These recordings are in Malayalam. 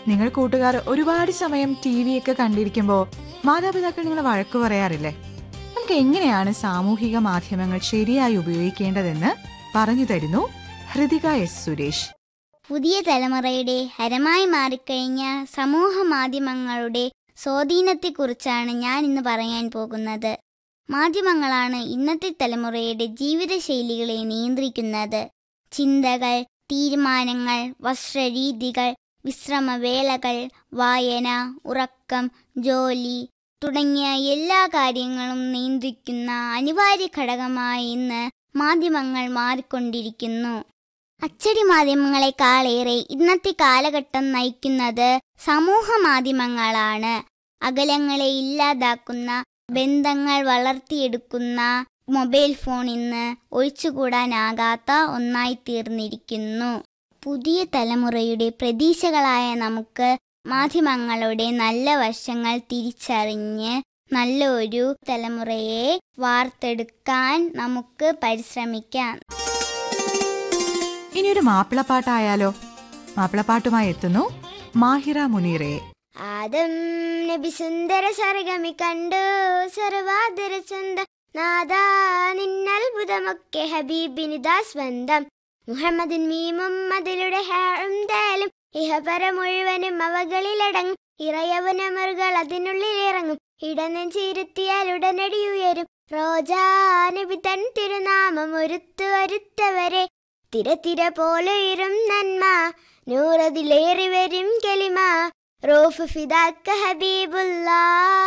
നിങ്ങൾ കൂട്ടുകാർ ഒരുപാട് സമയം ടി വി ഒക്കെ കണ്ടിരിക്കുമ്പോൾ മാതാപിതാക്കൾ നിങ്ങളെ വഴക്കു പറയാറില്ലേ നമുക്ക് എങ്ങനെയാണ് സാമൂഹിക മാധ്യമങ്ങൾ ശരിയായി ഉപയോഗിക്കേണ്ടതെന്ന് പറഞ്ഞു തരുന്നു ഹൃതിക എസ് സുരേഷ് പുതിയ തലമുറയുടെ ഹരമായി മാറിക്കഴിഞ്ഞ സമൂഹ മാധ്യമങ്ങളുടെ സ്വാധീനത്തെക്കുറിച്ചാണ് ഞാൻ ഇന്ന് പറയാൻ പോകുന്നത് മാധ്യമങ്ങളാണ് ഇന്നത്തെ തലമുറയുടെ ജീവിതശൈലികളെ നിയന്ത്രിക്കുന്നത് ചിന്തകൾ തീരുമാനങ്ങൾ വസ്ത്രരീതികൾ വിശ്രമവേളകൾ വായന ഉറക്കം ജോലി തുടങ്ങിയ എല്ലാ കാര്യങ്ങളും നിയന്ത്രിക്കുന്ന അനിവാര്യ ഘടകമായി ഇന്ന് മാധ്യമങ്ങൾ മാറിക്കൊണ്ടിരിക്കുന്നു അച്ചടി മാധ്യമങ്ങളെക്കാളേറെ ഇന്നത്തെ കാലഘട്ടം നയിക്കുന്നത് സമൂഹ മാധ്യമങ്ങളാണ് അകലങ്ങളെ ഇല്ലാതാക്കുന്ന ബന്ധങ്ങൾ വളർത്തിയെടുക്കുന്ന മൊബൈൽ ഫോൺ ഇന്ന് ഒഴിച്ചുകൂടാനാകാത്ത ഒന്നായി തീർന്നിരിക്കുന്നു പുതിയ തലമുറയുടെ പ്രതീക്ഷകളായ നമുക്ക് മാധ്യമങ്ങളുടെ നല്ല വശങ്ങൾ തിരിച്ചറിഞ്ഞ് നല്ല ഒരു തലമുറയെ വാർത്തെടുക്കാൻ നമുക്ക് പരിശ്രമിക്കാം ഇനിയൊരു മാപ്പിളപ്പാട്ടായാലോ മാപ്പിളപ്പാട്ടുമായി എത്തുന്നു മാഹിറ മുനീറയെ ആദം നബി സുന്ദര സർഗമി കണ്ടു സർവാദര ചന്ത നാദാ നിന്നത്ഭുതമൊക്കെ ഹബീബിനിതാ സ്വന്തം മുഹമ്മദിൻ മീമും അതിലൂടെ ഹാഴും തേലും ഇഹപര മുഴുവനും അവകളിലടങ്ങും ഇറയവനമറുകൾ അതിനുള്ളിൽ ഇറങ്ങും ഇടനെഞ്ചിരുത്തിയാൽ ഉടനടി ഉയരും റോജാ നബി തൻ തിരുനാമം ഒരുത്തു വരുത്തവരെ തിര തിര പോലെ ഉയരും നന്മ നൂറതിലേറി വരും കെളിമ റോഫ് ഫിദാക്ക ഹബീബുല്ലാ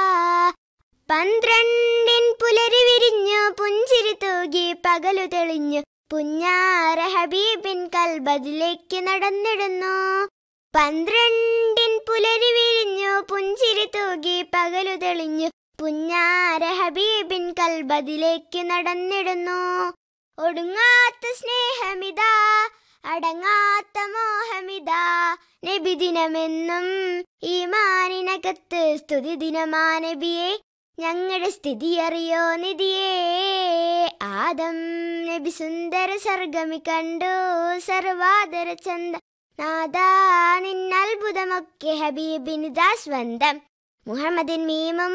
പന്ത്രണ്ടിൻ പുലരി വിരിഞ്ഞു പുഞ്ചിരി തൂകി പകലു തെളിഞ്ഞു പുഞ്ഞാര ഹബീബിൻ കൽബതിലേക്ക് നടന്നിടുന്നു പന്ത്രണ്ടിൻ പുലരി വിരിഞ്ഞു പുഞ്ചിരി തൂകി പകലു തെളിഞ്ഞു പുഞ്ഞാര ഹബീബിൻ കൽബതിലേക്ക് നടന്നിടുന്നു ഒടുങ്ങാത്ത സ്നേഹമിതാ അടങ്ങാത്ത മോഹമിതാ നബിദിനമെന്നും ഈ മാനിനകത്ത് സ്തുതി ദിനമാ നബിയെ ഞങ്ങളുടെ സ്ഥിതി അറിയോ നിധിയേ ആദം നബി സുന്ദര സർഗമി കണ്ടു സർവാദര ചന്ത നാദാ നിന്നത്ഭുതമൊക്കെ ഹബീബിനിതാ സ്വന്തം മുഹമ്മദിൻ മീമും